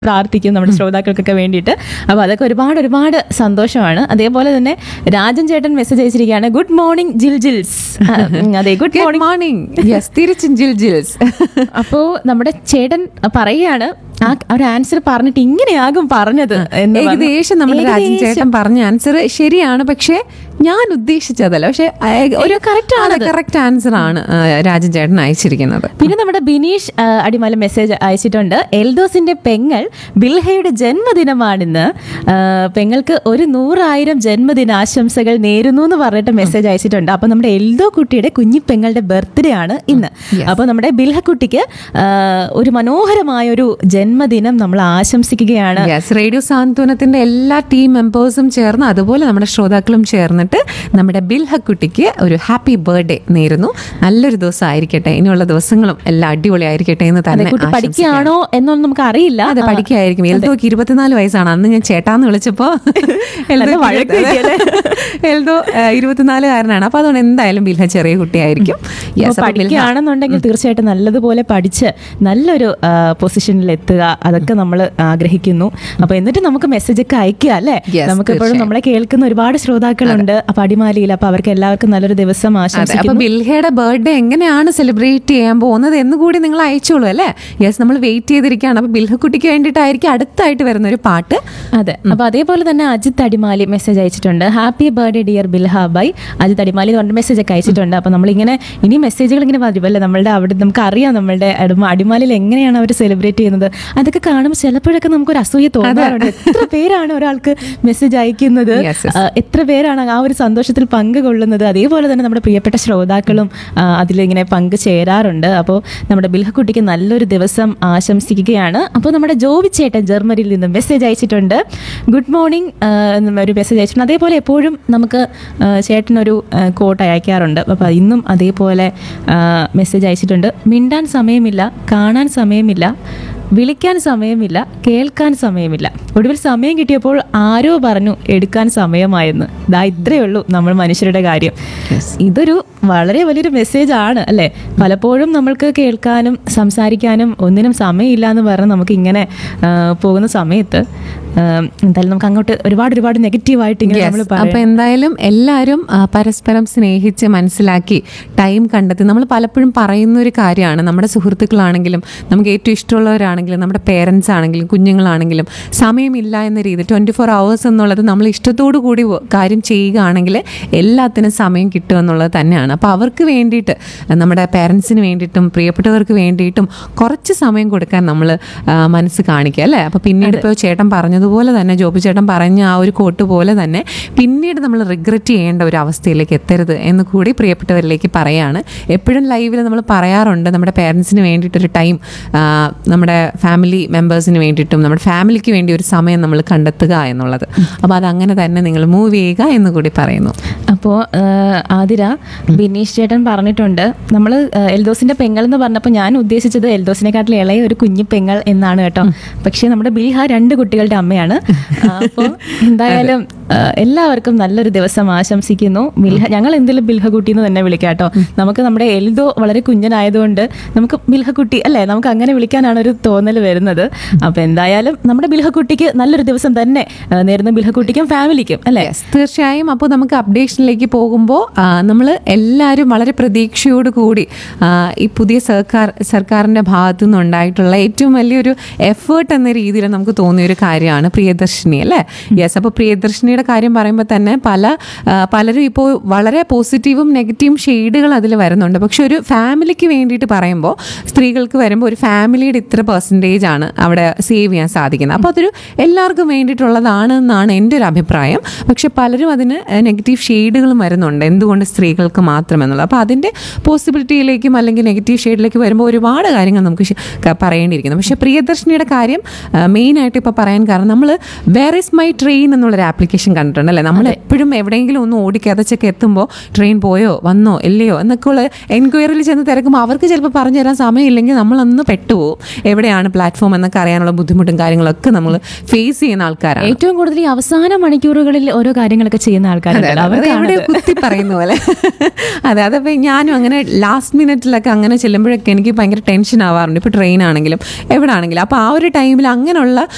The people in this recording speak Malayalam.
പ്രാർത്ഥിക്കും നമ്മുടെ ശ്രോതാക്കൾക്കൊക്കെ വേണ്ടിയിട്ട് അപ്പോൾ അതൊക്കെ ഒരുപാട് ഒരുപാട് സന്തോഷമാണ് അതേപോലെ തന്നെ രാജൻ ചേട്ടൻ മെസ്സേജ് അയച്ചിരിക്കുകയാണ് ഗുഡ് മോർണിംഗ് ജിൽ ജിൽസ് ആ, ഉം, അതെ good good morning morning yes തിരിച്ചും ജിൽ ജിൽസ് അപ്പോൾ നമ്മുടെ ചേട്ടൻ പറയുകയാണ് ആ ഒരു ആൻസർ പറഞ്ഞിട്ട് ഇങ്ങനെയാകും പറഞ്ഞത് എന്ന് പറഞ്ഞു. ഏകദേശം നമ്മുടെ രാജൻ ഏകദേശം. ചേട്ടൻ പറഞ്ഞ ആൻസർ ശരിയാണ് പക്ഷെ ഞാൻ ഉദ്ദേശിച്ചതല്ല പക്ഷെ ഒരു correct ആണത്. കറക്റ്റ് ആൻസർ ആണ് ആ, രാജൻ ചേട്ടൻ അയച്ചിരിക്കുന്നത് പിന്നെ നമ്മുടെ ബിനീഷ് ആ, അടിമാലി മെസ്സേജ് അയച്ചിട്ടുണ്ട് എൽദോസിന്റെ പെങ്ങൾ ബിൽഹയുടെ ജന്മദിനമാണിന്ന് ആ, പെങ്ങൾക്ക് ഒരു നൂറായിരം ജന്മദിനാശംസകൾ നേരുന്നു എന്ന് പറഞ്ഞിട്ട് മെസ്സേജ് അയച്ചിട്ടുണ്ട് അപ്പൊ നമ്മുടെ എൽദോ കുട്ടിയുടെ കുഞ്ഞി പെങ്ങളുടെ ബർത്ത്ഡേ ആണ് ഇന്ന് അപ്പൊ നമ്മുടെ ബിൽഹ കുട്ടിക്ക് ആ, ഒരു മനോഹരമായ ഒരു ജന്മദിനം നമ്മൾ ആശംസിക്കുകയാണ് യെസ് റേഡിയോ സാന്ത്വനത്തിന്റെ എല്ലാ ടീം മെമ്പേഴ്സും ചേർന്ന് അതുപോലെ നമ്മുടെ ശ്രോതാക്കളും ചേർന്നിട്ട് നമ്മുടെ ബിൽഹക്കുട്ടിക്ക് ഒരു ഹാപ്പി ബർത്ത്ഡേ നേരുന്നു നല്ലൊരു ദിവസം ആയിരിക്കട്ടെ ഇനിയുള്ള ദിവസങ്ങളും എല്ലാം അടിപൊളി ആയിരിക്കട്ടെ എന്ന് അതെ, തന്നെ കുട്ടി ആശംസിക്കാം. പഠിക്കുകയാണോ എന്നൊന്നും നമുക്ക് അറിയില്ല അതെ പഠിക്കായിരിക്കും എൽദോക്ക് ഇരുപത്തിനാല് വയസ്സാണ് അന്ന് ഞാൻ ചേട്ടാന്ന് വിളിച്ചപ്പോ നല്ല വഴക്ക് കിട്ടിയല്ലേ? എൽദോ ഇരുപത്തിനാലുകാരനാണ് അപ്പൊ അതുകൊണ്ട് എന്തായാലും ബിൽഹ ചെറിയ കുട്ടിയായിരിക്കും Yes, അപ്പോൾ അപ്പൊ ബിൽഹ- പഠിക്കുകയാണെന്നുണ്ടെങ്കിൽ തീർച്ചയായിട്ടും നല്ലതുപോലെ പഠിച്ച് നല്ലൊരു പൊസിഷനിൽ എത്തുക അതൊക്കെ നമ്മൾ ആഗ്രഹിക്കുന്നു അപ്പൊ എന്നിട്ട് നമുക്ക് മെസ്സേജ് ഒക്കെ അയക്കുക അല്ലേ Yes, നമുക്ക് എപ്പോഴും തീർച്ചയായും. നമ്മളെ കേൾക്കുന്ന ഒരുപാട് ശ്രോതാക്കളുണ്ട് അപ്പൊ അടിമാലിയിൽ അപ്പൊ അവർക്ക് എല്ലാവർക്കും നല്ലൊരു ദിവസം അതെ അപ്പൊ ആശംസിക്കുന്നു ബിൽഹയുടെ ബർത്ത്ഡേ എങ്ങനെയാണ് സെലിബ്രേറ്റ് ചെയ്യാൻ പോകുന്നത് എന്ന് കൂടി നിങ്ങൾ അയച്ചോളൂ അല്ലേ യെസ് നമ്മൾ വെയിറ്റ് ചെയ്തിരിക്കുകയാണ് അപ്പൊ ബിൽഹക്കുട്ടിക്ക് വേണ്ടിയിട്ടായിരിക്കും അടുത്തായിട്ട് വരുന്ന ഒരു പാട്ട് അതെ അപ്പൊ അതേപോലെ തന്നെ അജിത് അടിമാലി മെസ്സേജ് അയച്ചിട്ടുണ്ട് happy birthday dear Bilha by Ajith Adimali പറഞ്ഞ മെസ്സേജ് ഒക്കെ അയച്ചിട്ടുണ്ട് അപ്പൊ നമ്മളിങ്ങനെ ഇനി മെസ്സേജുകൾ ഇങ്ങനെ വരുമല്ലേ നമ്മളുടെ അവിടെ നമുക്ക് അറിയാം നമ്മളുടെ അടിമ അടിമാലിയിൽ എങ്ങനെയാണ് അവർ സെലിബ്രേറ്റ് ചെയ്യുന്നത് അതൊക്കെ കാണുമ്പോൾ ചിലപ്പോഴൊക്കെ നമുക്കൊരു അസൂയ തോന്നാറുണ്ട് എത്ര പേരാണ് ഒരാൾക്ക് മെസ്സേജ് അയക്കുന്നത് Yes, yes. ആ, എത്ര പേരാണ് ആ ഒരു സന്തോഷത്തിൽ പങ്കുകൊള്ളുന്നത് അതേപോലെ തന്നെ നമ്മുടെ പ്രിയപ്പെട്ട ശ്രോതാക്കളും ആ, അതിലിങ്ങനെ പങ്കു ചേരാറുണ്ട് അപ്പോൾ നമ്മുടെ ബിൽഹക്കുട്ടിക്ക് നല്ലൊരു ദിവസം ആശംസിക്കുകയാണ് അപ്പോൾ നമ്മുടെ ജോബി ചേട്ടൻ ജർമ്മനിയിൽ നിന്ന് മെസ്സേജ് അയച്ചിട്ടുണ്ട് ഗുഡ് മോർണിംഗ് ഒരു മെസ്സേജ് അയച്ചിട്ടുണ്ട് അതേപോലെ എപ്പോഴും നമുക്ക് ആ, ചേട്ടനൊരു ആ, കോട്ട് അയക്കാറുണ്ട് അപ്പോൾ ഇന്നും അതേപോലെ മെസ്സേജ് അയച്ചിട്ടുണ്ട് മിണ്ടാൻ സമയമില്ല കാണാൻ സമയമില്ല വിളിക്കാൻ സമയമില്ല കേൾക്കാൻ സമയമില്ല ഒടുവിൽ സമയം കിട്ടിയപ്പോൾ ആരോ പറഞ്ഞു എടുക്കാൻ സമയമായെന്ന് ദാ ഇത്രയേ ഉള്ളൂ നമ്മൾ മനുഷ്യരുടെ കാര്യം ഇതൊരു വളരെ വലിയൊരു മെസ്സേജ് ആണ് അല്ലേ പലപ്പോഴും നമ്മൾക്ക് കേൾക്കാനും സംസാരിക്കാനും ഒന്നിനും സമയമില്ല എന്ന് പറഞ്ഞ് നമുക്ക് ഇങ്ങനെ ആ, പോകുന്ന സമയത്ത് ആ, എന്തായാലും നമുക്ക് അങ്ങോട്ട് ഒരുപാട് ഒരുപാട് നെഗറ്റീവായിട്ട് ഇങ്ങനെ നമ്മൾ Yes. അപ്പൊ എന്തായാലും എല്ലാവരും ആ, പരസ്പരം സ്നേഹിച്ച് മനസ്സിലാക്കി ടൈം കണ്ടെത്തി നമ്മൾ പലപ്പോഴും പറയുന്ന ഒരു കാര്യമാണ് നമ്മുടെ സുഹൃത്തുക്കളാണെങ്കിലും നമുക്ക് ഏറ്റവും ഇഷ്ടമുള്ളവരാണെങ്കിലും നമ്മുടെ പേരൻസ് ആണെങ്കിലും കുഞ്ഞുങ്ങളാണെങ്കിലും സമയമില്ല എന്ന രീതി ട്വൻറ്റി ഫോർ അവേഴ്സ് എന്നുള്ളത് നമ്മൾ ഇഷ്ടത്തോടു കൂടി വ- കാര്യം ചെയ്യുകയാണെങ്കിൽ എല്ലാത്തിനും സമയം കിട്ടും എന്നുള്ളത് തന്നെയാണ് അപ്പോൾ അവർക്ക് വേണ്ടിയിട്ട് നമ്മുടെ പേരൻസിന് വേണ്ടിയിട്ടും പ്രിയപ്പെട്ടവർക്ക് വേണ്ടിയിട്ടും കുറച്ച് സമയം കൊടുക്കാൻ നമ്മൾ മനസ്സ് കാണിക്കുക അല്ലേ അപ്പോൾ പിന്നീട് ഇപ്പോൾ ചേട്ടൻ പറഞ്ഞതുപോലെ തന്നെ ജോബി ചേട്ടൻ പറഞ്ഞ ആ ഒരു കോട്ട് പോലെ തന്നെ പിന്നീട് നമ്മൾ റിഗ്രറ്റ് ചെയ്യേണ്ട ഒരു അവസ്ഥയിലേക്ക് എത്തരുത് എന്ന് കൂടി പ്രിയപ്പെട്ടവരിലേക്ക് പറയാണ് എപ്പോഴും ലൈവിൽ നമ്മൾ പറയാറുണ്ട് നമ്മുടെ പേരൻസിന് വേണ്ടിയിട്ടൊരു ടൈം നമ്മുടെ ഫാമിലി മെമ്പേഴ്സിന് വേണ്ടിയിട്ടും നമ്മുടെ ഫാമിലിക്ക് വേണ്ടി ഒരു സമയം നമ്മൾ കണ്ടെത്തുക എന്നുള്ളത് അപ്പോൾ അതങ്ങനെ തന്നെ നിങ്ങൾ മൂവ് ചെയ്യുക എന്ന് കൂടി പറയുന്നു അപ്പോൾ ആതിര ബിനീഷ് ചേട്ടൻ പറഞ്ഞിട്ടുണ്ട് നമ്മൾ എൽദോസിന്റെ പെങ്ങൾ എന്ന് പറഞ്ഞപ്പോൾ ഞാൻ ഉദ്ദേശിച്ചത് എൽദോസിനെക്കാട്ടിൽ ഇളയ ഒരു കുഞ്ഞു പെങ്ങൾ എന്നാണ് കേട്ടോ പക്ഷേ നമ്മുടെ ബിൽഹ രണ്ട് കുട്ടികളുടെ അമ്മയാണ് അപ്പോൾ എന്തായാലും ആ, എല്ലാവർക്കും നല്ലൊരു ദിവസം ആശംസിക്കുന്നു ബിൽഹ ഞങ്ങൾ എന്തെങ്കിലും ബിൽഹ കുട്ടി എന്ന് തന്നെ വിളിക്കാം കേട്ടോ നമുക്ക് നമ്മുടെ എൽദോ വളരെ കുഞ്ഞനായതുകൊണ്ട് നമുക്ക് ബിൽഹ കുട്ടി അല്ലേ നമുക്ക് അങ്ങനെ വിളിക്കാനാണ് ഒരു തോന്നൽ വരുന്നത് അപ്പോൾ എന്തായാലും നമ്മുടെ ബിൽഹ കുട്ടിക്ക് നല്ലൊരു ദിവസം തന്നെ ആ, നേരുന്ന ബിൽഹ കുട്ടിക്കും ഫാമിലിക്കും അല്ലേ Yes, തീർച്ചയായും അപ്പോൾ നമുക്ക് അപ്ഡേഷനിലേക്ക് പോകുമ്പോൾ നമ്മൾ എല്ലാവരും വളരെ പ്രതീക്ഷയോട് കൂടി ആ, ഈ പുതിയ സർക്കാർ സർക്കാരിൻ്റെ ഭാഗത്തു നിന്നുണ്ടായിട്ടുള്ള ഏറ്റവും വലിയൊരു എഫേർട്ട് എന്ന രീതിയിൽ നമുക്ക് തോന്നിയ ഒരു കാര്യമാണ് പ്രിയദർശിനി അല്ലേ യെസ് അപ്പോൾ പ്രിയദർശിനിയുടെ കാര്യം പറയുമ്പോൾ തന്നെ പല ആ, പലരും ഇപ്പോൾ വളരെ പോസിറ്റീവും നെഗറ്റീവും ഷെയ്ഡുകൾ അതിൽ വരുന്നുണ്ട് പക്ഷെ ഒരു ഫാമിലിക്ക് വേണ്ടിയിട്ട് പറയുമ്പോൾ സ്ത്രീകൾക്ക് വരുമ്പോൾ ഒരു ഫാമിലിയുടെ ഇത്ര പെർസെൻറ്റേജ് ആണ് അവിടെ സേവ് ചെയ്യാൻ സാധിക്കുന്നത് അപ്പോൾ അതൊരു എല്ലാവർക്കും വേണ്ടിയിട്ടുള്ളതാണ് എന്നാണ് എൻ്റെ ഒരു അഭിപ്രായം പക്ഷെ പലരും അതിന് നെഗറ്റീവ് ഷെയ്ഡുകളും വരുന്നുണ്ട് എന്തുകൊണ്ട് സ്ത്രീകൾക്ക് മാത്രമെന്നുള്ളത് അപ്പോൾ അതിൻ്റെ പോസിബിലിറ്റിയിലേക്കും അല്ലെങ്കിൽ നെഗറ്റീവ് ഷെയ്ഡിലേക്ക് വരുമ്പോൾ ഒരുപാട് കാര്യങ്ങൾ നമുക്ക് ശ- ക- പറയേണ്ടിയിരിക്കുന്നു പക്ഷേ പ്രിയദർശിനിയുടെ കാര്യം മെയിനായിട്ട് ഇപ്പോൾ പറയാൻ കാരണം നമ്മൾ വേർ ഇസ് മൈ ട്രെയിൻ എന്നുള്ളൊരു ആപ്ലിക്കേഷൻ കണ്ടിട്ടുണ്ട് അല്ലേ നമ്മൾ എപ്പോഴും എവിടെയെങ്കിലും ഒന്ന് ഓടിക്കതച്ചൊക്കെ എത്തുമ്പോൾ ട്രെയിൻ പോയോ വന്നോ ഇല്ലയോ എന്നൊക്കെ ഉള്ള എൻക്വയറിയിൽ ചെന്ന് തിരക്കുമ്പോൾ അവർക്ക് ചിലപ്പോൾ പറഞ്ഞു തരാൻ സമയമില്ലെങ്കിൽ നമ്മളൊന്ന് പെട്ടുപോകും എവിടെയാണ് പ്ലാറ്റ്ഫോം എന്നൊക്കെ അറിയാനുള്ള ബുദ്ധിമുട്ടും കാര്യങ്ങളൊക്കെ നമ്മൾ ഫേസ് ചെയ്യുന്ന ആൾക്കാരാണ് ഏറ്റവും കൂടുതൽ ഈ അവസാന മണിക്കൂറുകളിൽ ഓരോ കാര്യങ്ങളൊക്കെ ചെയ്യുന്ന ആൾക്കാരുണ്ട് അതെ, അതെ, എവിടെയോ കുത്തി പറയുന്ന പോലെ അതെ അതപ്പോൾ ഞാനും അങ്ങനെ ലാസ്റ്റ് മിനിറ്റിലൊക്കെ അങ്ങനെ ചെല്ലുമ്പോഴൊക്കെ എനിക്ക് ഭയങ്കര ടെൻഷൻ ആവാറുണ്ട് ഇപ്പോൾ ട്രെയിൻ ആണെങ്കിലും എവിടെ ആണെങ്കിലും അപ്പോൾ ആ ഒരു ടൈമിൽ അങ്ങനെയുള്ള